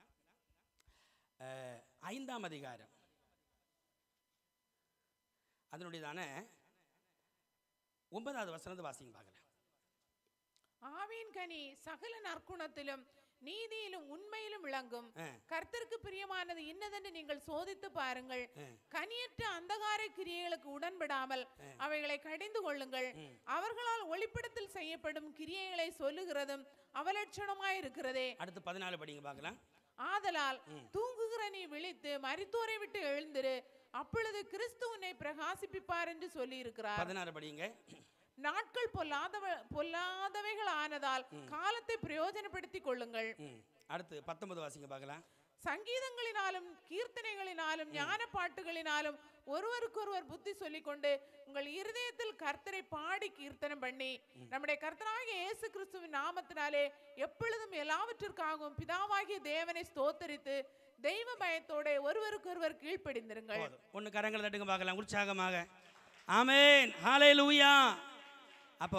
அஹ், ஐந்தாம் அதிகாரம் அதனுடையதான ஒன்பதாவது வசனத்தை வாசிங்க பார்க்கலாம் ஆவின் கனி சகல நற்குணத்திலும் நீதியிலும் உண்மையிலும் விளங்கும் ஆ. கர்த்தருக்கு பிரியமானது இன்னதென்று நீங்கள் சோதித்து பாருங்கள் ஆ. கனியற்ற அந்தகார கிரியைகளுக்கு உடன்படாமல் அவைகளை கடிந்து கொள்ளுங்கள் அவர்களால் ஒளிப்படத்தில் செய்யப்படும் கிரியைகளை சொல்லுகிறதும் அவலட்சணமாயிருக்கிறதே அடுத்து பதினாலு படிங்க பார்க்கலாம் ஆதலால் தூங்குகிற நீ விழித்து மரித்தோரை விட்டு எழுந்திரு அப்பொழுது கிறிஸ்து உன்னை பிரகாசிப்பிப்பார் என்று சொல்லி இருக்கிறார் பதினாறு படிங்க நாட்கள் பொல்லாதவ பொல்லாதவைகள் ஆனதால் காலத்தை பிரயோஜனப்படுத்திக் கொள்ளுங்கள் ம். அடுத்து பத்தொன்பது வாசிங்க பார்க்கலாம் சங்கீதங்களினாலும் கீர்த்தனைகளினாலும் ஞான பாட்டுகளினாலும் ஒருவருக்கொருவர் புத்தி சொல்லிக்கொண்டு உங்கள் இருதயத்தில் கர்த்தரை பாடி கீர்த்தனம் பண்ணி நம்முடைய கர்த்தராகிய இயேசு கிறிஸ்துவின் நாமத்தினாலே எப்பொழுதும் எல்லாவற்றிற்காகவும் பிதாவாகிய தேவனை ஸ்தோத்தரித்து தெய்வ பயத்தோட ஒருவருக்கொருவர் கீழ்ப்படிந்திருங்கள் போதும் ஒன்று கரங்களை தட்டுங்க பார்க்கலாம் உற்சாகமாக ஆமென் ஹalleluya அப்போ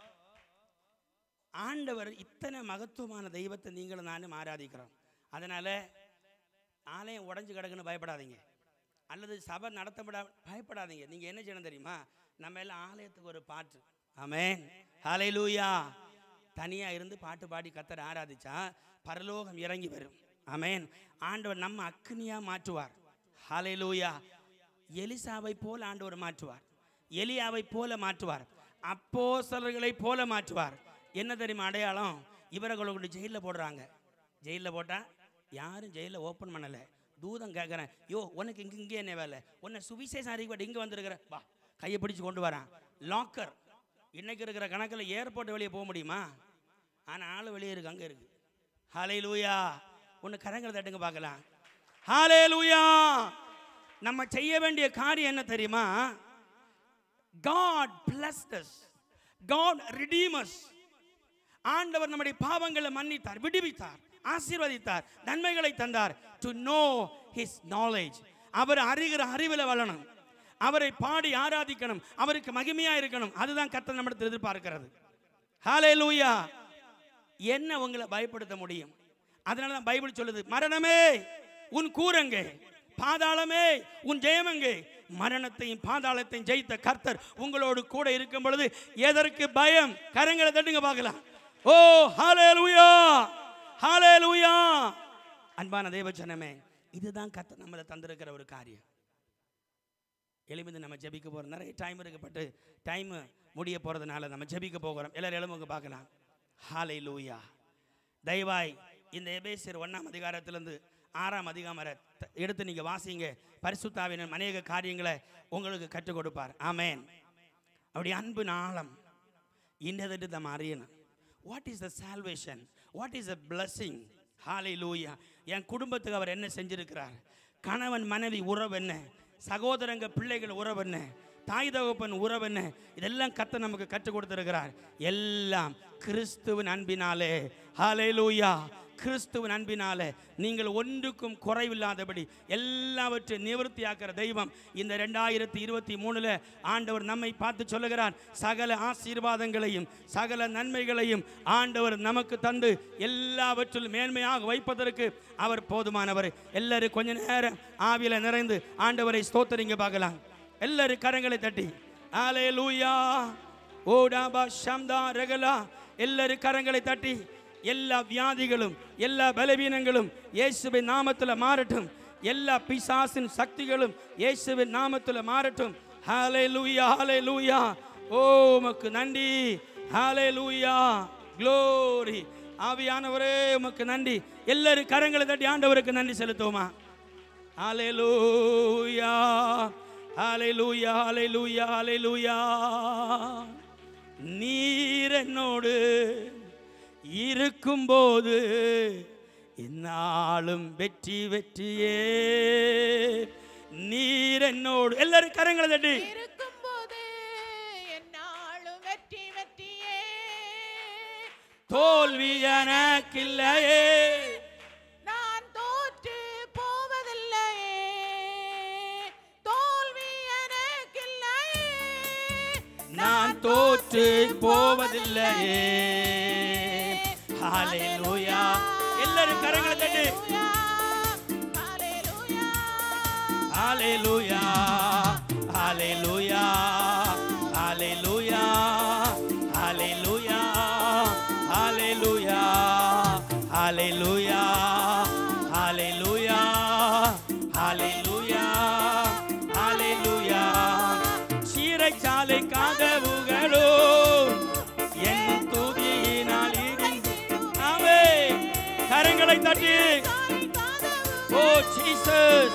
ஆண்டவர் இத்தனை மகத்துவமான தெய்வத்தை நீங்களும் நானும் ஆராதிக்கிறோம் அதனால ஆலயம் உடைஞ்சு கிடக்குன்னு பயப்படாதீங்க அல்லது சபை நடத்தப்பட பயப்படாதீங்க நீங்க என்ன செய்யணும் தெரியுமா நம்ம எல்லாம் ஆலயத்துக்கு ஒரு பாட்டு ஆமென் ஹalleluya தனியா இருந்து பாட்டு பாடி கத்தர் ஆராதிச்சா பரலோகம் இறங்கி வரும் ஆமென் ஆண்டவர் நம்ம அக்னியா மாற்றுவார் ஹalleluya எலிசாவை போல ஆண்டவர் மாற்றுவார் எலியாவை போல மாற்றுவார் அப்போஸ்தலர்களை போல மாற்றுவார் என்ன தெரியுமா அடையாளம் இவர்களை கொண்டு ஜெயிலில் போடுறாங்க ஜெயிலில் போட்டால் யாரும் ஜெயிலில் ஓப்பன் பண்ணலை தூதம் கேட்குறேன் யோ உனக்கு இங்கே இங்கே என்ன வேலை உன்னை சுவிசேஷம் அறிவிப்பட்டு இங்கே வந்திருக்கிற வா கையை பிடிச்சு கொண்டு வரான் லாக்கர் இன்னைக்கு இருக்கிற கணக்கில் ஏர்போர்ட் வெளியே போக முடியுமா ஆனால் ஆள் வெளியே இருக்கு அங்கே இருக்கு ஹாலே லூயா ஒன்று கரங்களை தட்டுங்க பார்க்கலாம் ஹாலே லூயா நம்ம செய்ய வேண்டிய காரியம் என்ன தெரியுமா God blessed us. God redeem us. ஆண்டவர் நம்முடைய பாவங்களை மன்னித்தார் விடுவித்தார் ஆசீர்வதித்தார் நன்மைகளை தந்தார் டு நோ ஹிஸ் நாலேஜ் அவர் அறிகிற அறிவில் வளரணும் அவரை பாடி ஆராதிக்கணும் அவருக்கு மகிமையா இருக்கணும் அதுதான் கர்த்தர் நம்மிடத்தில் எதிர்பார்க்கிறது ஹாலே லூயா என்ன உங்களை பயப்படுத்த முடியும் அதனால தான் பைபிள் சொல்லுது மரணமே உன் கூரங்கே பாதாளமே உன் ஜெயம் எங்கே மரணத்தையும் பாதாளத்தையும் ஜெயித்த கர்த்தர் உங்களோடு கூட இருக்கும் பொழுது எதற்கு பயம் கரங்களை தட்டுங்க பார்க்கலாம் ஓ ஹalleluya ஹalleluya அன்பான தேவச்சனமே இதுதான் கர்த்தர் நம்மளை தந்திருக்கிற ஒரு காரியம் எழுமிந்து நம்ம ஜெபிக்க போகிறோம் நிறைய டைம் இருக்கப்பட்டு டைம் முடிய போகிறதுனால நம்ம ஜெபிக்க போகிறோம் எல்லாரும் எழுமுங்க பார்க்கலாம் ஹாலை லூயா தயவாய் இந்த எபேசியர் ஒன்றாம் அதிகாரத்திலிருந்து ஆறாம் அதிகார எடுத்து நீங்கள் வாசிங்க பரிசுத்தாவின் அநேக காரியங்களை உங்களுக்கு கற்றுக் கொடுப்பார் ஆமேன் அப்படி அன்பு நாளம் இன்னதென்று நம்ம அறியணும் what is the salvation what is the blessing hallelujah என் குடும்பத்துக்கு அவர் என்ன செஞ்சிருக்கிறார் கணவன் மனைவி உறவு என்ன சகோதரங்க பிள்ளைகள் உறவு என்ன தாய் தகப்பன் உறவு என்ன இதெல்லாம் கத்த நமக்கு கற்றுக் கொடுத்திருக்கிறார் எல்லாம் கிறிஸ்துவின் அன்பினாலே ஹாலை லூயா கிறிஸ்துவின் அன்பினாலே நீங்கள் ஒன்றுக்கும் குறைவில்லாதபடி எல்லாவற்றையும் நிவர்த்தியாக்கிற தெய்வம் இந்த ரெண்டாயிரத்தி இருபத்தி மூணுல ஆண்டவர் நம்மை பார்த்து சொல்லுகிறார் சகல ஆசீர்வாதங்களையும் சகல நன்மைகளையும் ஆண்டவர் நமக்கு தந்து எல்லாவற்றிலும் மேன்மையாக வைப்பதற்கு அவர் போதுமானவர் எல்லாரும் கொஞ்ச நேரம் ஆவியில நிறைந்து ஆண்டவரை ஸ்தோத்தரிங்க பார்க்கலாம் எல்லாரும் கரங்களை தட்டி ஆலே லூயா ஓடாபா ஷம்தா ரகலா எல்லாரும் கரங்களை தட்டி எல்லா வியாதிகளும் எல்லா பலவீனங்களும் இயேசுவின் நாமத்தில் மாறட்டும் எல்லா பிசாசின் சக்திகளும் இயேசுவின் நாமத்தில் மாறட்டும் ஹாலே லூயா ஹாலே லூயா ஓ உமக்கு நன்றி ஹாலே லூயா க்ளோரி ஆவியானவரே உமக்கு நன்றி எல்லாரும் கரங்களை தட்டி ஆண்டவருக்கு நன்றி செலுத்துவோமா ஹalleluya ஹalleluya ஹalleluya ஹalleluya நீர் என்னோடு இருக்கும்போது இந்நாளும் வெற்றி வெற்றியே நீர் என்னோடு எல்லாரும் கரங்களை தட்டி இருக்கும்போது என்னாலும் வெற்றி வெற்றியே தோல்வி எனக்கில்லையே நான் தோற்று போவதில்லையே தோல்வி எனக்கில்லையே நான் தோற்று போவதில்லையே ஹalleluya எல்லாரும் கரங்களை தட்டி ஹalleluya ஹalleluya ஹalleluya ஹalleluya ஹalleluya ஹalleluya ஹalleluya ஹalleluya ஹalleluya சீரைச்சாலை காதவுகளோ என் துதியினால் ஆமே கரங்களை தட்டி ஓ ஜீசஸ்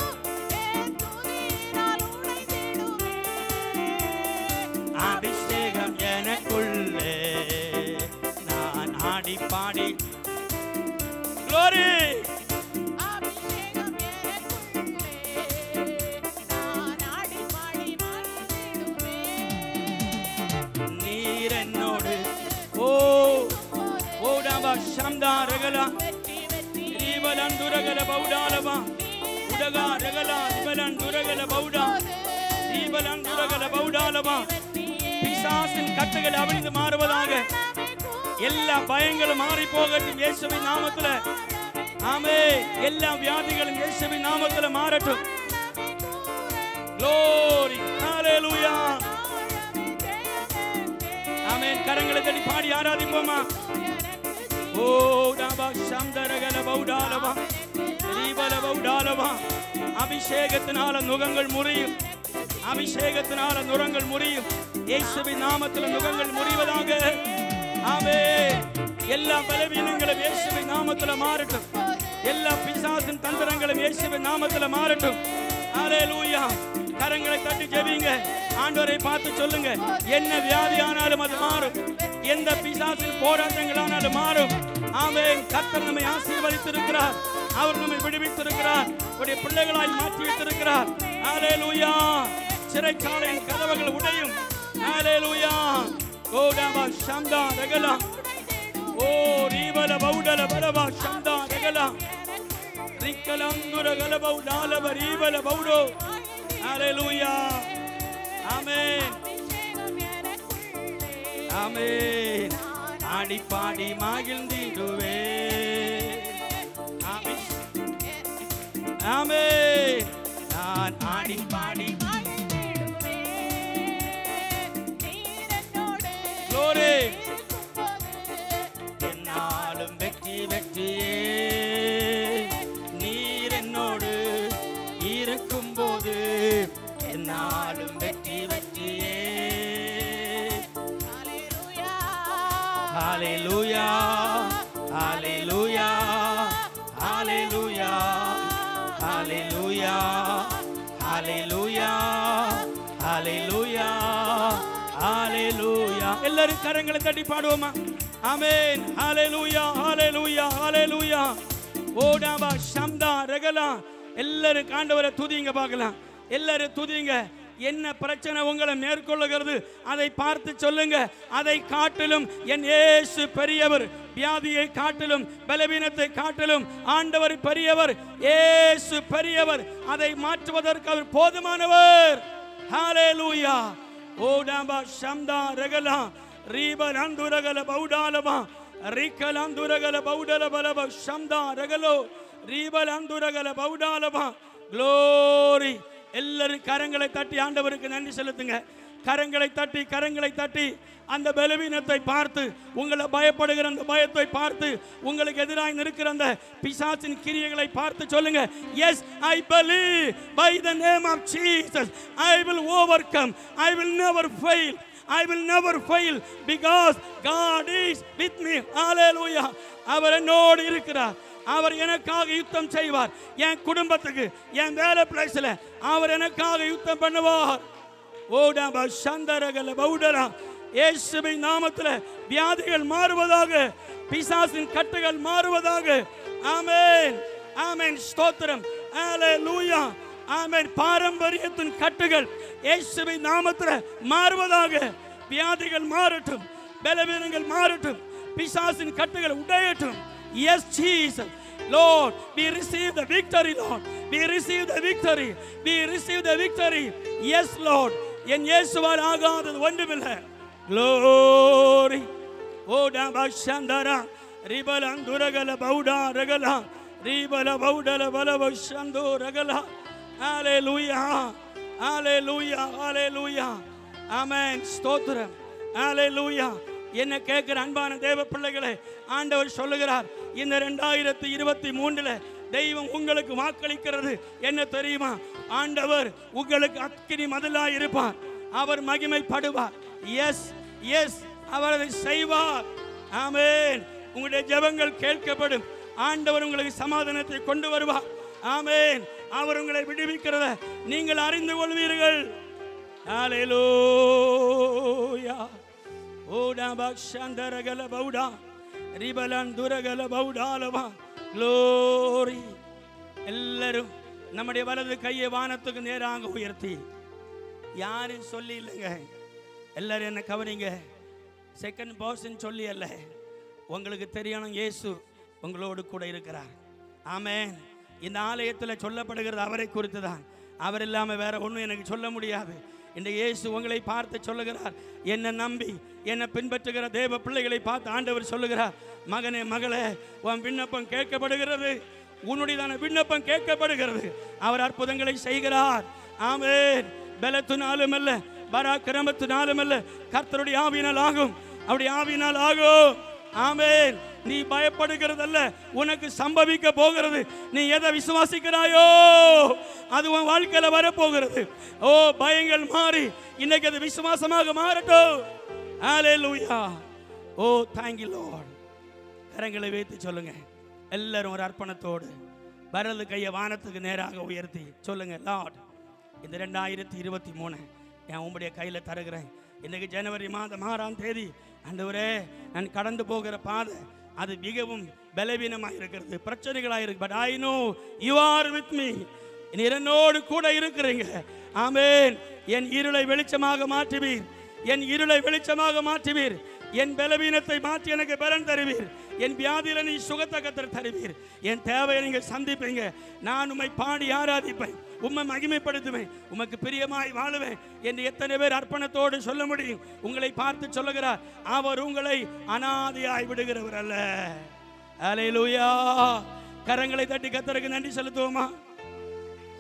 அபிஷேகம் எனக்குள்ளே நான் ஆடி பாடி glory நீர் என்னோடு ஓ ஓடாபா சம்தா ரகலா ரீபலன் துரகல பௌடாலபா உடகா ரகலா ரிபலன் துரகல பௌடா ரீபலன் துரகல பௌடாலபா பிசாசின் கட்டுகள் அவிழ்ந்து மாறுவதாக எல்லா பயங்களும் மாறி போகட்டும் இயேசுவின் நாமத்துல ஆமே எல்லா வியாதிகளும் இயேசுவின் நாமத்துல மாறட்டும் glory hallelujah ஆமென் கரங்களை தட்டி பாடி ஆராதிப்போமா ஓ டாபா சந்தரகல பௌடாலவா ரீபல பௌடாலவா அபிஷேகத்தினால நுகங்கள் முறியும் அபிஷேகத்தினால நுரங்கள் முறியும் இயேசுவின் நாமத்தில் நுகங்கள் முறிவதாக ஆமே எல்லா பலவீனங்களும் இயேசுவின் நாமத்தில் மாறட்டும் எல்லா பிசாசின் தந்திரங்களும் இயேசுவின் நாமத்தில் மாறட்டும் ஹalleluya கரங்களை தட்டி ஜெபிங்க ஆண்டவரை பார்த்து சொல்லுங்க என்ன வியாதி ஆனாலும் அது மாறும் எந்த பிசாசின் போராட்டங்களானாலும் மாறும் ஆமென் கர்த்தர் நம்மை ஆசீர்வதித்திருக்கிறார் அவர் நம்மை விடுவித்திருக்கிறார் உடைய பிள்ளைகளாய் மாற்றி வைத்திருக்கிறார் ஹalleluya சிறைச்சாலையின் கதவுகள் உடையும் ஹalleluya கோடாபா சம்தா ரகலா ஓ ரீபல பௌடல பலபா சம்தா ரகலா ரிக்கலந்துர கலபௌ டாலப ரீபல பௌடோ ஹalleluya ஆமென் ஆமென் ஆடி பாடி மகிழ்ந்திடுவே ஆமென் ஆமென் பாடி பாடி மகிழ்ந்திடுவே. நீர் என்னோடு Glory. இருக்கும்போது என்னாலும் வெற்றி வெற்றியே நீர் என்னோடு இருக்கும்போது என்னாலும் வெற்றி வெற்றியே ஹalleluya ஹalleluya ஹalleluya ஹalleluya ஹalleluya ஹalleluya ஹalleluya எல்லாரும் கரங்களை தட்டி பாடுவோமா ஆமென் ஹalleluya ஹalleluya ஹalleluya ஓடாபா ஷம்தா ரகலா எல்லாரும் ஆண்டவரை துதிங்க பார்க்கலாம் எல்லாரும் துதிங்க என்ன பிரச்சனை உங்களை மேற்கொள்ளுகிறது அதை பார்த்து சொல்லுங்க அதை காட்டிலும் என் இயேசு பெரியவர் வியாதியை காட்டிலும் பலவீனத்தை காட்டிலும் ஆண்டவர் பெரியவர் இயேசு பெரியவர் அதை மாற்றுவதற்கு அவர் போதுமானவர் ஹalleluya ஓடாபா ஷம்தா ரகலா ரீபல் அந்துரகல பௌடாலபா ரிக்கல் அந்துரகல பௌடல பலப ஷம்தா ரகலோ ரீபல் அந்துரகல பௌடாலபா க்ளோரி எல்லாரும் கரங்களை தட்டி ஆண்டவருக்கு நன்றி செலுத்துங்க கரங்களை தட்டி கரங்களை தட்டி அந்த பலவீனத்தை பார்த்து உங்களை பயப்படுகிற அந்த பயத்தை பார்த்து உங்களுக்கு எதிராக இருக்கிற அந்த பிசாசின் கிரியைகளை பார்த்து சொல்லுங்க yes I believe by the name of Jesus I will overcome I will never fail I will never fail because God is with me hallelujah அவர் என்னோடு இருக்கிறார் அவர் எனக்காக யுத்தம் செய்வார் என் குடும்பத்துக்கு என் வேலை பிளேஸ்ல அவர் எனக்காக யுத்தம் பண்ணுவார் ஓடாபா சந்தரகல பௌடரா இயேசுவின் நாமத்தில் வியாதிகள் மாறுவதாக பிசாசின் கட்டுகள் மாறுவதாக ஆமென் ஆமென் ஸ்தோத்திரம் ஹalleluya ஆமென் பாரம்பரியத்தின் கட்டுகள் இயேசுவின் நாமத்தில் மாறுவதாக வியாதிகள் மாறட்டும் பலவீனங்கள் மாறட்டும் பிசாசின் கட்டுகள் உடையட்டும் yes Jesus Lord, we receive the victory, Lord. We receive the victory. We receive the victory. Yes, Lord. என் இயேசுவால் ஆகாதது ஒன்றுமில்லை Glory. ஓ டபஷந்தரா ரிபல அந்துரகல பௌடா ரகலா ரிபல பௌடல பலவ சந்தோ ரகலா ஹalleluya ஹalleluya ஹalleluya ஆமென் ஸ்தோத்திரம் ஹalleluya என்ன கேட்கிற அன்பான தேவ பிள்ளைகளே ஆண்டவர் சொல்லுகிறார் இந்த ரெண்டாயிரத்தி இருபத்தி மூன்றுல தெய்வம் உங்களுக்கு வாக்களிக்கிறது என்ன தெரியுமா ஆண்டவர் உங்களுக்கு அக்கினி மதிலாய் இருப்பார் அவர் மகிமைப்படுவார் எஸ் எஸ் அவர் அதை செய்வார் ஆமென் உங்களுடைய ஜெபங்கள் கேட்கப்படும் ஆண்டவர் உங்களுக்கு சமாதானத்தை கொண்டு வருவார் ஆமென் அவர் உங்களை விடுவிக்கிறத நீங்கள் அறிந்து கொள்வீர்கள் ஹalleluya ஓடா பக்ஷந்தரகல பௌடா ரிபலன் துரகல பௌடாலவா க்ளோரி எல்லாரும் நம்முடைய வலது கையை வானத்துக்கு நேராக உயர்த்தி யாரும் சொல்லி இல்லைங்க எல்லாரும் என்ன கவனிங்க செகண்ட் பர்சன் சொல்லி அல்ல உங்களுக்கு தெரியணும் இயேசு உங்களோடு கூட இருக்கிறார் ஆமென் இந்த ஆலயத்தில் சொல்லப்படுகிறது அவரை குறித்து தான் அவர் இல்லாமல் வேற ஒன்றும் எனக்கு சொல்ல முடியாது இந்த இயேசு உங்களை பார்த்து சொல்லுகிறார் என்னை நம்பி என்னை பின்பற்றுகிற தேவ பிள்ளைகளை பார்த்து ஆண்டவர் சொல்லுகிறார் மகனே மகளே உன் விண்ணப்பம் கேட்கப்படுகிறது உன்னுடையதான விண்ணப்பம் கேட்கப்படுகிறது அவர் அற்புதங்களை செய்கிறார் ஆமென் பலத்தினாலும் அல்ல பராக்கிரமத்தினாலும் அல்ல கர்த்தருடைய ஆவியினால் ஆகும் அவருடைய ஆவியினால் ஆகும் ஆமென் நீ பயப்படுகிறதல்ல உனக்கு சம்பவிக்க போகிறது நீ எதை விசுவாசிக்கிறாயோ அது உன் வாழ்க்கையில வரப்போகிறது ஓ பயங்கள் மாறி இன்னைக்கு அது விசுவாசமாக மாறட்டும் ஹalleluya ஓ thank you lord கரங்களை வைத்து சொல்லுங்க எல்லாரும் ஒரு அர்ப்பணத்தோடு வரது கையை வானத்துக்கு நேராக உயர்த்தி சொல்லுங்க லார்ட் இந்த ரெண்டாயிரத்தி இருபத்தி மூணு என் உங்களுடைய கையில் தருகிறேன் இன்னைக்கு ஜனவரி மாதம் ஆறாம் தேதி ஆண்டவரே நான் கடந்து போகிற பாதை அது மிகவும் பலவீனமாக இருக்கிறது பிரச்சனைகளாக இருக்கு but I know you are with me நீர் என்னோடு கூட இருக்கிறீங்க ஆமென் என் இருளை வெளிச்சமாக மாற்றுவீர் என் இருளை வெளிச்சமாக மாற்றுவீர் என் பலவீனத்தை மாற்றி எனக்கு பலன் தருவீர் என் வியாதியில நீ சுகத்தை கத்தர் தருவீர் என் தேவையை நீங்கள் சந்திப்பீங்க நான் உம்மை பாடி ஆராதிப்பேன் உம்மை மகிமைப்படுத்துவேன் உமக்கு பிரியமாய் வாழுவேன் என்று எத்தனை பேர் அர்ப்பணத்தோடு சொல்ல முடியும் உங்களை பார்த்து சொல்லுகிறார் அவர் உங்களை அனாதையாய் விடுகிறவர் அல்ல அலையிலுயா கரங்களை தட்டி கத்தருக்கு நன்றி செலுத்துவோமா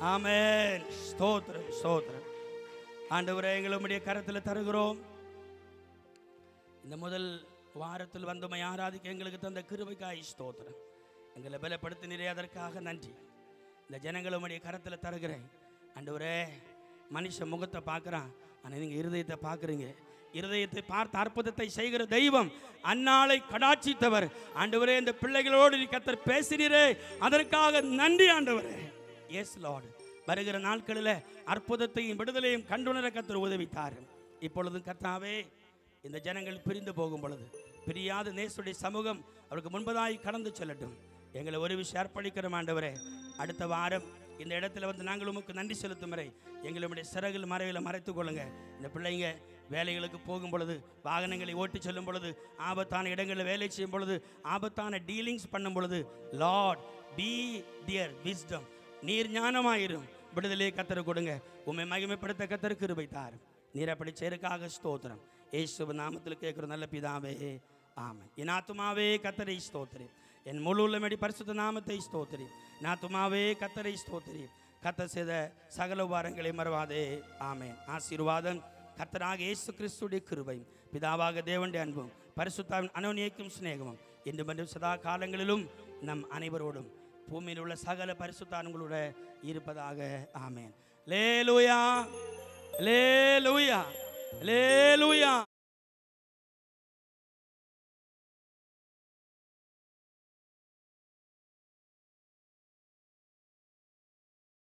ஆமென் ஸ்தோத்திரம் ஸ்தோத்திரம் ஆண்டவரே எங்களை உம்முடைய கரத்தில் தருகிறோம் இந்த முதல் வாரத்தில் வந்தமை ஆராதிக்க எங்களுக்கு தந்த கிருபைக்காய் ஸ்தோத்திரம் எங்களை பலப்படுத்தினரே அதற்காக நன்றி இந்த ஜனங்களை உம்முடைய கரத்தில் தருகிறேன் ஆண்டவரே மனுஷ முகத்தை பார்க்குறான் ஆனால் நீங்கள் இருதயத்தை பார்க்குறீங்க இருதயத்தை பார்த்து அற்புதத்தை செய்கிற தெய்வம் அந்நாளை கடாட்சித்தவர் ஆண்டவரே இந்த பிள்ளைகளோடு நீ கத்தர் பேசினீரே அதற்காக நன்றி ஆண்டவரே எஸ் லார்டு வருகிற நாட்களில் அற்புதத்தையும் விடுதலையும் கண்டுணர கத்தர் உதவித்தார் இப்பொழுதும் கர்த்தாவே இந்த ஜனங்கள் பிரிந்து போகும் பொழுது பிரியாத நேசுடைய சமூகம் அவருக்கு முன்பதாய் கடந்து செல்லட்டும் எங்களை ஒரு விஷயம் அர்ப்பணிக்கிறோம் ஆண்டவரே அடுத்த வாரம் இந்த இடத்துல வந்து நாங்கள் உமக்கு நன்றி செலுத்தும் வரை எங்களுடைய சிறகுகள் மறைவில் மறைத்துக் கொள்ளுங்க இந்த பிள்ளைங்க வேலைகளுக்கு போகும் பொழுது வாகனங்களை ஓட்டி செல்லும் பொழுது ஆபத்தான இடங்களில் வேலை செய்யும் பொழுது ஆபத்தான டீலிங்ஸ் பண்ணும் பொழுது லார்ட் பி டியர் விஸ்டம் நீர் ஞானமாயிரும் விடுதலையை கத்தரு கொடுங்க உண்மை மகிமைப்படுத்த கத்தரு கிருபை தாரும் நீர் அப்படி சேருக்காக ஸ்தோத்திரம் இயேசுவ நாமத்தில் கேட்குற நல்ல பிதாவே ஆமென் என் ஆத்துமாவே கத்தரை ஸ்தோத்திரி என் முழு உள்ளமடி பரிசுத்த நாமத்தை ஸ்தோத்திரி என் ஆத்துமாவே கத்தரை ஸ்தோத்திரி கத்த செய்த சகல உபாரங்களை மறவாதே ஆமென் ஆசீர்வாதம் கத்தராக இயேசு கிறிஸ்துடைய கிருபை பிதாவாக தேவனுடைய அன்பும் பரிசுத்தாவின் அனோனியக்கும் சிநேகமும் இன்று மற்றும் சதா காலங்களிலும் நம் அனைவரோடும் பூமியில் உள்ள சகல பரிசுத்தான்களோட இருப்பதாக ஆமென் லேலுயா லேலுயா லேலுயா